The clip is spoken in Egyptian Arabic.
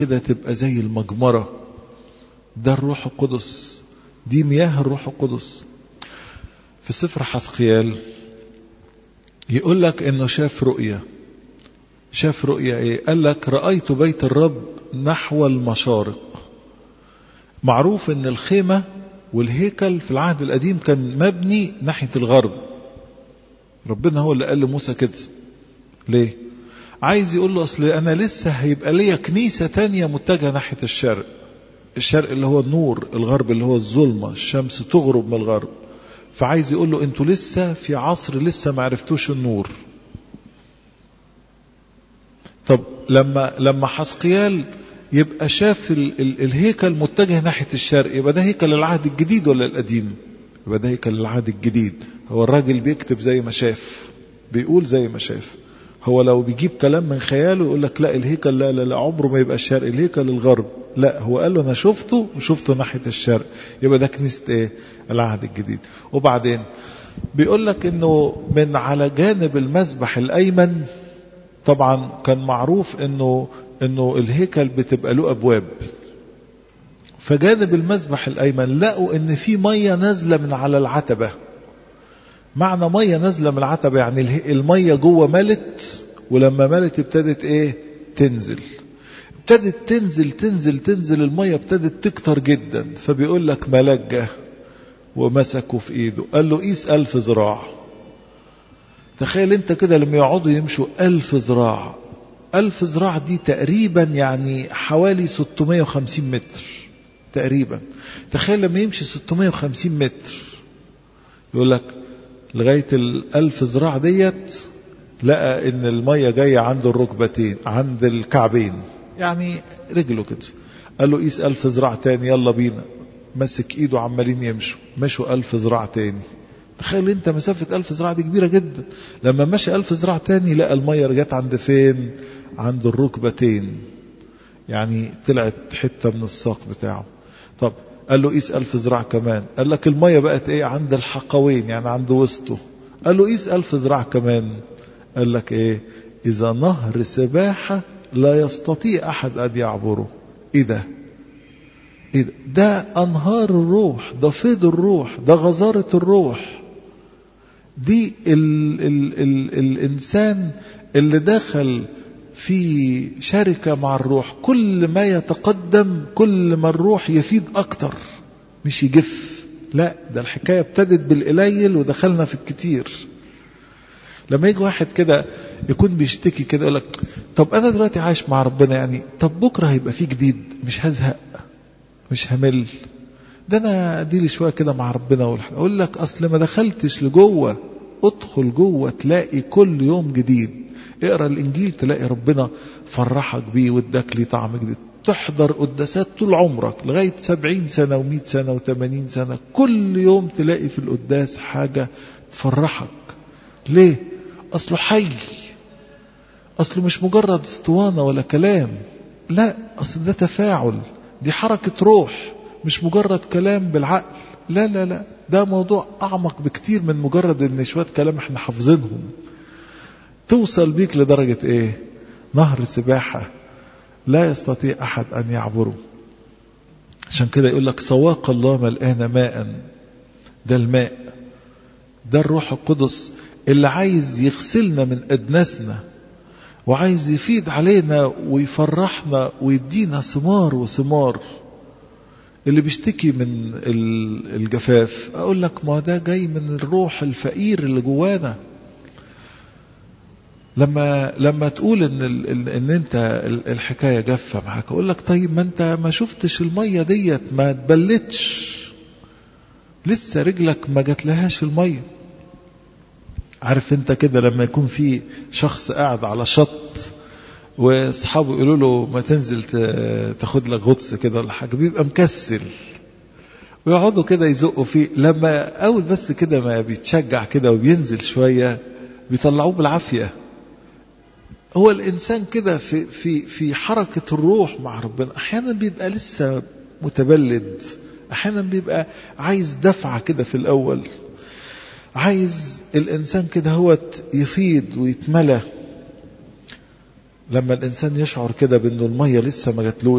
كده تبقى زي المجمرة ده الروح القدس دي مياه الروح القدس في سفر حسقيال يقول لك انه شاف رؤية شاف رؤية ايه قال لك رأيت بيت الرب نحو المشارق معروف ان الخيمة والهيكل في العهد القديم كان مبني ناحية الغرب ربنا هو اللي قال لموسى كده ليه عايز يقول له اصل انا لسه هيبقى ليا كنيسة تانية متجهة ناحية الشرق الشرق اللي هو النور الغرب اللي هو الظلمة الشمس تغرب من الغرب فعايز يقول له انتوا لسه في عصر لسه ما عرفتوش النور طب لما لما حسقيال يبقى شاف ال ال الهيكل متجه ناحية الشرق يبقى ده هيكل العهد الجديد ولا القديم يبقى ده هيكل العهد الجديد هو الراجل بيكتب زي ما شاف بيقول زي ما شاف هو لو بيجيب كلام من خياله يقول لك لا الهيكل لا لا لا عمره ما يبقى الشرق الهيكل الغرب لا هو قال له انا شفته وشفته ناحيه الشرق يبقى ده كنيسه ايه العهد الجديد وبعدين بيقول لك انه من على جانب المسبح الايمن طبعا كان معروف انه انه الهيكل بتبقى له ابواب فجانب المسبح الايمن لقوا ان في ميه نازله من على العتبه معنى ميه نازله من العتبه يعني الميه جوه ملت ولما ملت ابتدت ايه تنزل ابتدت تنزل تنزل تنزل الميه ابتدت تكتر جدا فبيقول لك ملاك جه ومسكه في ايده قال له قيس ألف ذراع تخيل انت كده لما يقعدوا يمشوا ألف ذراع ألف ذراع دي تقريبا يعني حوالي 650 متر تقريبا تخيل لما يمشي 650 متر يقول لك لغاية الألف ذراع ديت لقى ان المية جاية عند الركبتين عند الكعبين يعني رجله كده قال له قيس ألف ذراع تاني يلا بينا مسك ايده عمالين يمشوا مشوا ألف ذراع تاني تخيل انت مسافة ألف ذراع دي كبيرة جدا لما مشى ألف ذراع تاني لقى المية رجعت عند فين عند الركبتين يعني طلعت حتة من الساق بتاعه طب قال له قيس ألف ذراع كمان قال لك المية بقت ايه عند الحقوين يعني عند وسطه قال له قيس ألف ذراع كمان قال لك ايه إذا نهر سباحة لا يستطيع أحد أن يعبره إيه ده إيه ده؟ ده أنهار الروح ده فيض الروح ده غزارة الروح دي ال ال ال الإنسان اللي دخل في شركة مع الروح كل ما يتقدم كل ما الروح يفيد أكتر مش يجف لا ده الحكاية ابتدت بالقليل ودخلنا في الكتير لما يجي واحد كده يكون بيشتكي كده يقول لك طب انا دلوقتي عايش مع ربنا يعني طب بكره هيبقى في جديد مش هزهق مش همل ده انا اديلي شويه كده مع ربنا والحاجة. اقول لك اصل ما دخلتش لجوه ادخل جوه تلاقي كل يوم جديد اقرا الانجيل تلاقي ربنا فرحك بيه واداك ليه طعم جديد تحضر قداسات طول عمرك لغاية سبعين سنة ومئة سنة وثمانين سنة كل يوم تلاقي في القداس حاجة تفرحك ليه أصله حي أصله مش مجرد اسطوانة ولا كلام لا أصل ده تفاعل دي حركة روح مش مجرد كلام بالعقل لا لا لا ده موضوع أعمق بكتير من مجرد إن شوية كلام احنا حافظينهم توصل بيك لدرجة إيه نهر سباحة لا يستطيع أحد أن يعبره عشان كده يقول لك سواق الله ملآن ماء ده الماء ده الروح القدس اللي عايز يغسلنا من أدناسنا وعايز يفيد علينا ويفرحنا ويدينا ثمار وثمار اللي بيشتكي من الجفاف اقول لك ما ده جاي من الروح الفقير اللي جوانا لما لما تقول ان ال ان انت الحكايه جافه معاك اقول لك طيب ما انت ما شفتش الميه ديت ما اتبلتش لسه رجلك ما جاتلهاش الميه عارف انت كده لما يكون في شخص قاعد على شط واصحابه يقولوا له ما تنزل تاخد لك غطس كده ولا حاجه بيبقى مكسل ويقعدوا كده يزقوا فيه لما اول بس كده ما بيتشجع كده وبينزل شويه بيطلعوه بالعافيه هو الانسان كده في في في حركه الروح مع ربنا احيانا بيبقى لسه متبلد احيانا بيبقى عايز دفعه كده في الاول عايز الانسان كده هو يفيض ويتملى لما الإنسان يشعر كده بأنه المية لسه ما جاتلوش